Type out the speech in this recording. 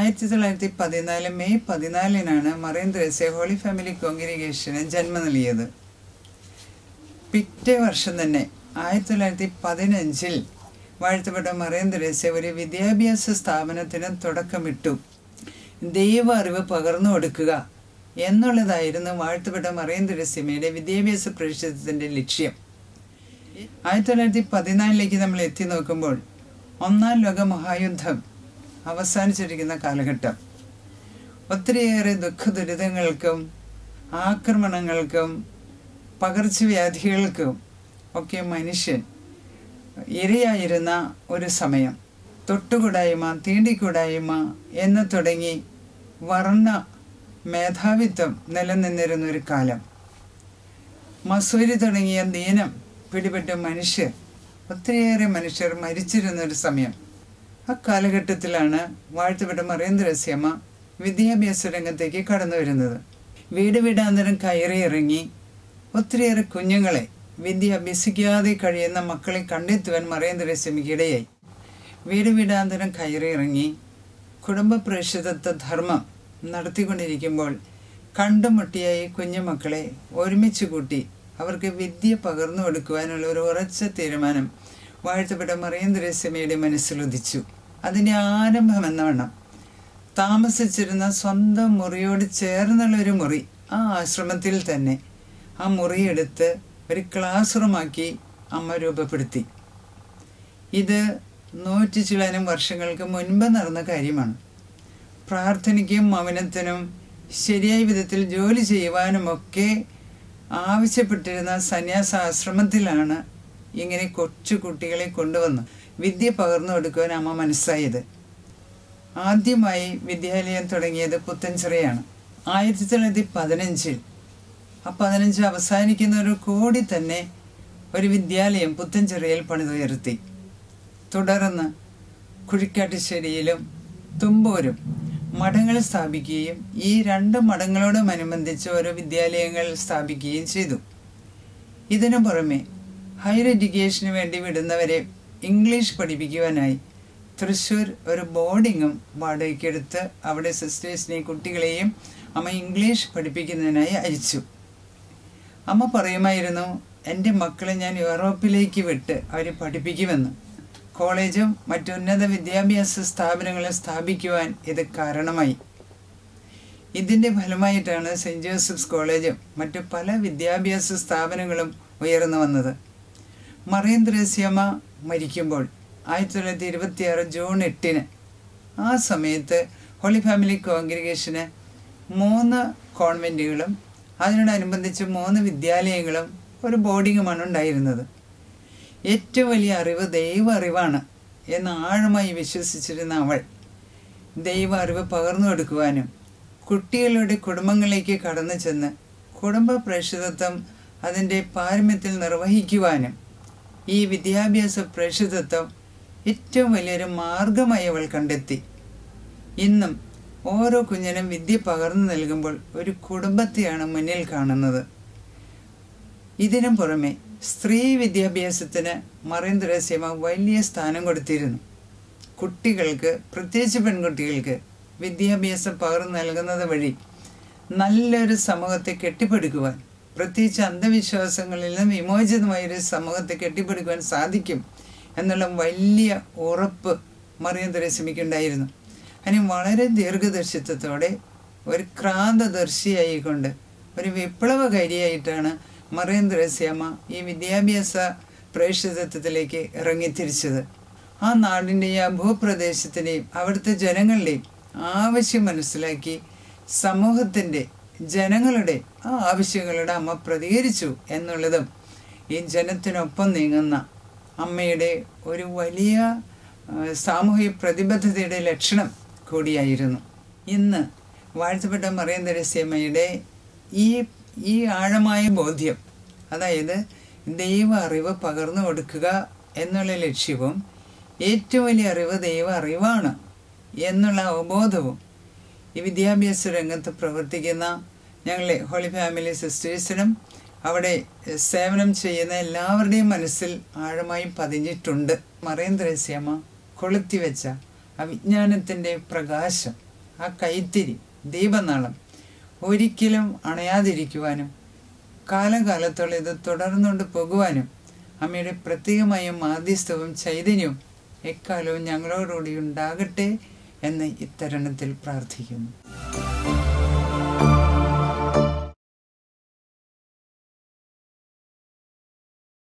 ആയിരത്തി തൊള്ളായിരത്തി പതിനാല് മെയ് പതിനാലിനാണ് മറിയം ത്രേസ്യ ഹോളി ഫാമിലി കോൺഗ്രിഗേഷന് ജന്മം നൽകിയത് പിറ്റേ വർഷം തന്നെ ആയിരത്തി തൊള്ളായിരത്തി പതിനഞ്ചിൽ വാഴ്ത്തപ്പെട്ട മറിയം ത്രേസ്യ ഒരു വിദ്യാഭ്യാസ സ്ഥാപനത്തിന് തുടക്കമിട്ടു ദൈവ അറിവ് പകർന്നു കൊടുക്കുക എന്നുള്ളതായിരുന്നു വാഴ്ത്തപ്പെട്ട മറിയം ത്രേസ്യമയുടെ വിദ്യാഭ്യാസ പ്രേക്ഷിതത്തിൻ്റെ ലക്ഷ്യം ആയിരത്തി തൊള്ളായിരത്തി പതിനാലിലേക്ക് നമ്മൾ എത്തി നോക്കുമ്പോൾ ഒന്നാം ലോക മഹായുദ്ധം അവസാനിച്ചിരിക്കുന്ന കാലഘട്ടം ഒത്തിരിയേറെ ദുഃഖ ദുരിതങ്ങൾക്കും ആക്രമണങ്ങൾക്കും പകർച്ചവ്യാധികൾക്കും ഒക്കെ മനുഷ്യൻ ഇരയായിരുന്ന ഒരു സമയം തൊട്ടുകൂടായ്മ തീണ്ടിക്കൂടായ്മ എന്ന് തുടങ്ങി വർണ്ണ മേധാവിത്വം നിലനിന്നിരുന്ന ഒരു കാലം മസൂരി തുടങ്ങിയ ദീനം പിടിപെട്ട മനുഷ്യർ ഒത്തിരിയേറെ മനുഷ്യർ മരിച്ചിരുന്ന ഒരു സമയം ആ കാലഘട്ടത്തിലാണ് വാഴ്ത്തപ്പെട്ട മറേന്ദ്രസ്യമ്മ വിദ്യാഭ്യാസ രംഗത്തേക്ക് കടന്നു വരുന്നത് വീട് വീടാന്തരം കയറി ഇറങ്ങി ഒത്തിരിയേറെ കുഞ്ഞുങ്ങളെ വിദ്യ അഭ്യസിക്കാതെ കഴിയുന്ന മക്കളെ കണ്ടെത്തുവാൻ മറേന്ദ്രസ്യമ്മയ്ക്ക് ഇടയായി വീട് വീടാന്തരം കയറി ഇറങ്ങി കുടുംബ പ്രേക്ഷിതത്വ ധർമ്മം നടത്തിക്കൊണ്ടിരിക്കുമ്പോൾ കണ്ടുമുട്ടിയായി കുഞ്ഞുമക്കളെ ഒരുമിച്ച് കൂട്ടി അവർക്ക് വിദ്യ പകർന്നു കൊടുക്കുവാനുള്ള ഒരു ഉറച്ച തീരുമാനം വാഴ്ത്തപ്പെട്ട മറിയന്ദ്രസ്യമയുടെ മനസ്സിലുദിച്ചു അതിൻ്റെ ആരംഭം എന്നവണ്ണം താമസിച്ചിരുന്ന സ്വന്തം മുറിയോട് ചേർന്നുള്ള ഒരു മുറി ആ ആശ്രമത്തിൽ തന്നെ ആ മുറിയെടുത്ത് ഒരു ക്ലാസ് റൂമാക്കി അമ്മ രൂപപ്പെടുത്തി ഇത് നൂറ്റി ചിലനും വർഷങ്ങൾക്ക് മുൻപ് നടന്ന കാര്യമാണ് പ്രാർത്ഥനയ്ക്കും മൗനത്തിനും ശരിയായ വിധത്തിൽ ജോലി ചെയ്യുവാനുമൊക്കെ ആവശ്യപ്പെട്ടിരുന്ന സന്യാസാശ്രമത്തിലാണ് ഇങ്ങനെ കൊച്ചു കുട്ടികളെ കൊണ്ടുവന്ന് വിദ്യ പകർന്നു കൊടുക്കുവാൻ അമ്മ മനസ്സായത് ആദ്യമായി വിദ്യാലയം തുടങ്ങിയത് പുത്തൻചിറയാണ് ആയിരത്തി തൊള്ളായിരത്തി പതിനഞ്ചിൽ ആ പതിനഞ്ച് അവസാനിക്കുന്ന ഒരു കോടി തന്നെ ഒരു വിദ്യാലയം പുത്തൻചിറയിൽ പണിതുയർത്തി തുടർന്ന് കുഴിക്കാട്ടുശ്ശേരിയിലും തുമ്പൂരും മഠങ്ങൾ സ്ഥാപിക്കുകയും ഈ രണ്ട് മഠങ്ങളോടും അനുബന്ധിച്ച് ഓരോ വിദ്യാലയങ്ങൾ സ്ഥാപിക്കുകയും ചെയ്തു ഇതിനു പുറമെ ഹയർ എഡ്യൂക്കേഷന് വേണ്ടി വിടുന്നവരെ ഇംഗ്ലീഷ് പഠിപ്പിക്കുവാനായി തൃശ്ശൂർ ഒരു ബോർഡിങ്ങും വാടകയ്ക്കെടുത്ത് അവിടെ സിസ്റ്റേഴ്സിനെയും കുട്ടികളെയും അമ്മ ഇംഗ്ലീഷ് പഠിപ്പിക്കുന്നതിനായി അയച്ചു അമ്മ പറയുമായിരുന്നു എൻ്റെ മക്കളെ ഞാൻ യൂറോപ്പിലേക്ക് വിട്ട് അവരെ പഠിപ്പിക്കുമെന്ന് കോളേജും മറ്റുന്നത വിദ്യാഭ്യാസ സ്ഥാപനങ്ങളും സ്ഥാപിക്കുവാൻ ഇത് കാരണമായി ഇതിൻ്റെ ഫലമായിട്ടാണ് സെൻറ് ജോസഫ്സ് കോളേജും മറ്റു പല വിദ്യാഭ്യാസ സ്ഥാപനങ്ങളും ഉയർന്നു വന്നത് മറിയം ത്രേസ്യമ്മ മരിക്കുമ്പോൾ ആയിരത്തി തൊള്ളായിരത്തി ഇരുപത്തിയാറ് ജൂൺ എട്ടിന് ആ സമയത്ത് ഹോളി ഫാമിലി കോൺഗ്രിഗേഷന് മൂന്ന് കോൺവെൻറ്റുകളും അതിനോടനുബന്ധിച്ച് മൂന്ന് വിദ്യാലയങ്ങളും ഒരു ബോർഡിങ്ങുമാണ് ഉണ്ടായിരുന്നത് ഏറ്റവും വലിയ അറിവ് ദൈവ അറിവാണ് എന്ന് ആഴമായി വിശ്വസിച്ചിരുന്ന അവൾ ദൈവ അറിവ് പകർന്നു കൊടുക്കുവാനും കുട്ടികളുടെ കുടുംബങ്ങളിലേക്ക് കടന്നു ചെന്ന് കുടുംബ പ്രേക്ഷിതത്വം അതിൻ്റെ പാരമ്യത്തിൽ നിർവഹിക്കുവാനും ഈ വിദ്യാഭ്യാസ പ്രേക്ഷിതത്വം ഏറ്റവും വലിയൊരു മാർഗമായി അവൾ കണ്ടെത്തി ഇന്നും ഓരോ കുഞ്ഞിനും വിദ്യ പകർന്നു നൽകുമ്പോൾ ഒരു കുടുംബത്തെയാണ് മുന്നിൽ കാണുന്നത് ഇതിനും പുറമെ സ്ത്രീ വിദ്യാഭ്യാസത്തിന് മറിയം തുരസ്യമ വലിയ സ്ഥാനം കൊടുത്തിരുന്നു കുട്ടികൾക്ക് പ്രത്യേകിച്ച് പെൺകുട്ടികൾക്ക് വിദ്യാഭ്യാസം പകർന്നു നൽകുന്നത് വഴി നല്ലൊരു സമൂഹത്തെ കെട്ടിപ്പടുക്കുവാൻ പ്രത്യേകിച്ച് അന്ധവിശ്വാസങ്ങളിൽ നിന്ന് വിമോചിതമായ ഒരു സമൂഹത്തെ കെട്ടിപ്പടുക്കുവാൻ സാധിക്കും എന്നുള്ള വലിയ ഉറപ്പ് മറിയം തുരസ്യമിക്കുണ്ടായിരുന്നു അതിന് വളരെ ദീർഘദർശിത്വത്തോടെ ഒരു ക്രാന്തദർശിയായിക്കൊണ്ട് ഒരു വിപ്ലവകാരിയായിട്ടാണ് മറിയം തുരസ്യാമ്മ ഈ വിദ്യാഭ്യാസ പ്രേക്ഷിതത്വത്തിലേക്ക് ഇറങ്ങിത്തിരിച്ചത് ആ നാടിൻ്റെയും ആ ഭൂപ്രദേശത്തിൻ്റെയും അവിടുത്തെ ജനങ്ങളുടെയും ആവശ്യം മനസ്സിലാക്കി സമൂഹത്തിൻ്റെ ജനങ്ങളുടെ ആ ആവശ്യങ്ങളുടെ അമ്മ പ്രതികരിച്ചു എന്നുള്ളതും ഈ ജനത്തിനൊപ്പം നീങ്ങുന്ന അമ്മയുടെ ഒരു വലിയ സാമൂഹിക പ്രതിബദ്ധതയുടെ ലക്ഷണം കൂടിയായിരുന്നു ഇന്ന് വാഴ്ത്തപ്പെട്ട മറിയം തെരസ്യമ്മയുടെ ഈ ഈ ആഴമായ ബോധ്യം അതായത് ദൈവ അറിവ് പകർന്നു കൊടുക്കുക എന്നുള്ള ലക്ഷ്യവും ഏറ്റവും വലിയ അറിവ് ദൈവ അറിവാണ് എന്നുള്ള അവബോധവും ഈ വിദ്യാഭ്യാസ രംഗത്ത് പ്രവർത്തിക്കുന്ന ഞങ്ങളെ ഹോളി ഫാമിലി സിസ്റ്റേഴ്സിനും അവിടെ സേവനം ചെയ്യുന്ന എല്ലാവരുടെയും മനസ്സിൽ ആഴമായി പതിഞ്ഞിട്ടുണ്ട് മറിയം ത്രേസ്യമ്മ കൊളുത്തിവെച്ച അവിജ്ഞാനത്തിൻ്റെ പ്രകാശം ആ കൈത്തിരി ദീപനാളം ഒരിക്കലും അണയാതിരിക്കുവാനും കാലകാലത്തോളം ഇത് തുടർന്നുകൊണ്ട് പോകുവാനും അമ്മയുടെ പ്രത്യേകമായ മാധ്യസ്ഥവും ചൈതന്യവും എക്കാലവും ഞങ്ങളോടുകൂടി ഉണ്ടാകട്ടെ എന്ന് ഇത്തരുണത്തിൽ പ്രാർത്ഥിക്കുന്നു